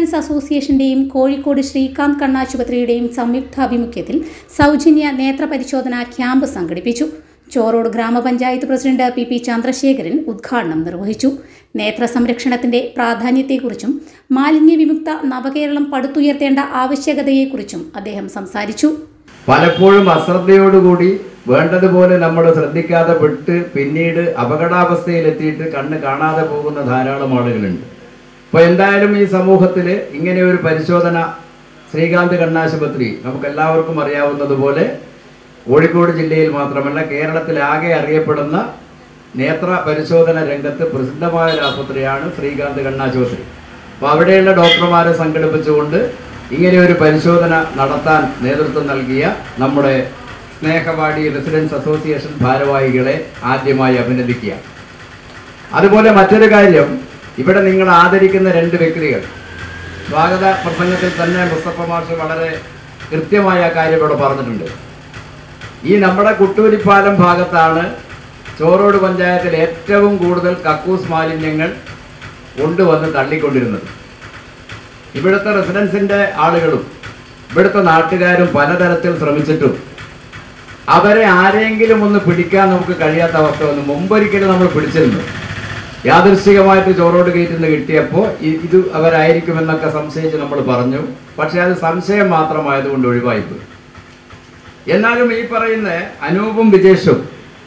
residence അസോസിയേഷന്റെയും കോഴിക്കോട് ശ്രീകാന്ത് കണ്ണാശുപത്രിയുടെയും സംയുക്താഭിമുഖ്യത്തിൽ സൗജന്യ നേത്ര പരിശോധന ക്യാമ്പ് സംഘടിപ്പിച്ചു ചോറോട് ഗ്രാമപഞ്ചായത്ത് പ്രസിഡന്റ് പി പി ചന്ദ്രശേഖരൻ ഉദ്ഘാടനം നിർവഹിച്ചു നേത്ര സംരക്ഷണത്തിന്റെ പ്രാധാന്യത്തെക്കുറിച്ചും മാലിന്യ വിമുക്ത നവകേരളം പടുത്തുയർത്തേണ്ട ആവശ്യകതയെക്കുറിച്ചും അദ്ദേഹം സംസാരിച്ചു പലപ്പോഴും അശ്രദ്ധയോടുകൂടി വേണ്ടതുപോലെ നമ്മൾ ശ്രദ്ധിക്കാതെ വിട്ട് പിന്നീട് അപകടാവസ്ഥയിലെത്തിയിട്ട് കണ്ണ് കാണാതെ പോകുന്ന ധാരാളം ആളുകളുണ്ട് അപ്പോൾ എന്തായാലും ഈ സമൂഹത്തിൽ ഇങ്ങനെ ഒരു പരിശോധന ശ്രീകാന്ത് കണ്ണാശുപത്രി നമുക്ക് എല്ലാവർക്കും അറിയാവുന്നതുപോലെ കോഴിക്കോട് ജില്ലയിൽ മാത്രമല്ല കേരളത്തിലാകെ അറിയപ്പെടുന്ന നേത്ര പരിശോധന രംഗത്ത് പ്രസിദ്ധമായ ഒരു ആശുപത്രിയാണ് ശ്രീകാന്ത് കണ്ണാശുപത്രി അപ്പോൾ അവിടെയുള്ള ഡോക്ടർമാരെ സംഘടിപ്പിച്ചുകൊണ്ട് ഇങ്ങനെ ഒരു പരിശോധന നടത്താൻ നേതൃത്വം നൽകിയ നമ്മുടെ സ്നേഹവാടി റെസിഡൻസ് അസോസിയേഷൻ ഭാരവാഹികളെ ആദ്യമായി അഭിനന്ദിക്കുക അതുപോലെ മറ്റൊരു കാര്യം ഇവിടെ നിങ്ങൾ ആദരിക്കുന്ന രണ്ട് വ്യക്തികൾ സ്വാഗത പ്രസംഗത്തിൽ തന്നെ മുസ്തഫ മാഷ് വളരെ കൃത്യമായ ആ കാര്യം ഇവിടെ പറഞ്ഞിട്ടുണ്ട് ഈ നമ്മുടെ കുട്ടൂരിപ്പാലം ഭാഗത്താണ് ചോറോട് പഞ്ചായത്തിൽ ഏറ്റവും കൂടുതൽ കക്കൂസ് മാലിന്യങ്ങൾ കൊണ്ടുവന്ന് തള്ളിക്കൊണ്ടിരുന്നത് ഇവിടുത്തെ റെസിഡൻസിൻ്റെ ആളുകളും ഇവിടുത്തെ നാട്ടുകാരും പലതരത്തിൽ ശ്രമിച്ചിട്ടും അവരെ ആരെങ്കിലും ഒന്ന് പിടിക്കാൻ നമുക്ക് കഴിയാത്ത അവസ്ഥ വന്നു മുമ്പൊരിക്കലും നമ്മൾ പിടിച്ചിരുന്നു യാദൃശ്ചികമായിട്ട് ചോറോട് ഗേറ്റിൽ നിന്ന് കിട്ടിയപ്പോൾ ഇ- ഇത് അവരായിരിക്കുമെന്നൊക്കെ സംശയിച്ച് നമ്മൾ പറഞ്ഞു പക്ഷേ അത് സംശയം മാത്രമായതുകൊണ്ട് ഒഴിവായിപ്പോയി എന്നാലും ഈ പറയുന്ന അനൂപും വിജേഷും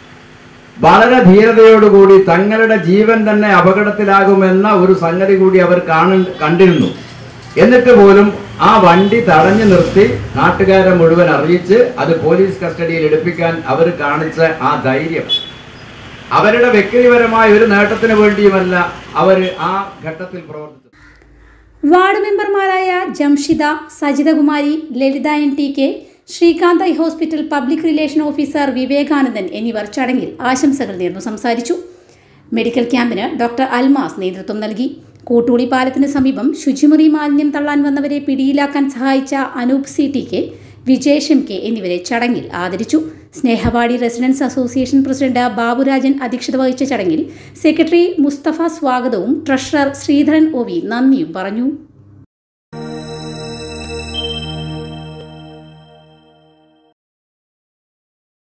വളരെ ധീരതയോടുകൂടി തങ്ങളുടെ ജീവൻ തന്നെ അപകടത്തിലാകുമെന്ന ഒരു സംഗതി കൂടി അവർ കാണ കണ്ടിരുന്നു എന്നിട്ട് പോലും ആ വണ്ടി തടഞ്ഞു നിർത്തി നാട്ടുകാരെ മുഴുവൻ അറിയിച്ച് അത് പോലീസ് കസ്റ്റഡിയിൽ എടുപ്പിക്കാൻ അവർ കാണിച്ച ആ ധൈര്യം അവരുടെ വ്യക്തിപരമായ ഒരു നേട്ടത്തിന് വേണ്ടിയുമല്ല അവർ ആ ഘട്ടത്തിൽ പ്രവർത്തിച്ചത് വാർഡ് മെമ്പർമാരായ Jamshida Sajithakumari Lalitha N T K Sreekanth eye hospital public relation officer Vivekanandan എന്നിവർ ചടങ്ങിൽ ആശംസകൾ നേർന്നു സംസാരിച്ചു മെഡിക്കൽ ക്യാമ്പിന് ഡോക്ടർ അൽമാസ് നേതൃത്വം നൽകി കൂട്ടുകുളി പാലത്തിന് സമീപം ശുചിമുറി മാലിന്യം തള്ളാൻ വന്നവരെ പിടിയിലാക്കാൻ സഹായിച്ച Anoop C T K Vijesh M K എന്നിവരെ ചടങ്ങിൽ ആദരിച്ചു Snehavadi residence association president Baburajan അധ്യക്ഷത വഹിച്ച ചടങ്ങിൽ സെക്രട്ടറി മുസ്തഫ സ്വാഗതവും ട്രഷറർ ശ്രീധരൻ ഒ വി നന്ദിയും പറഞ്ഞു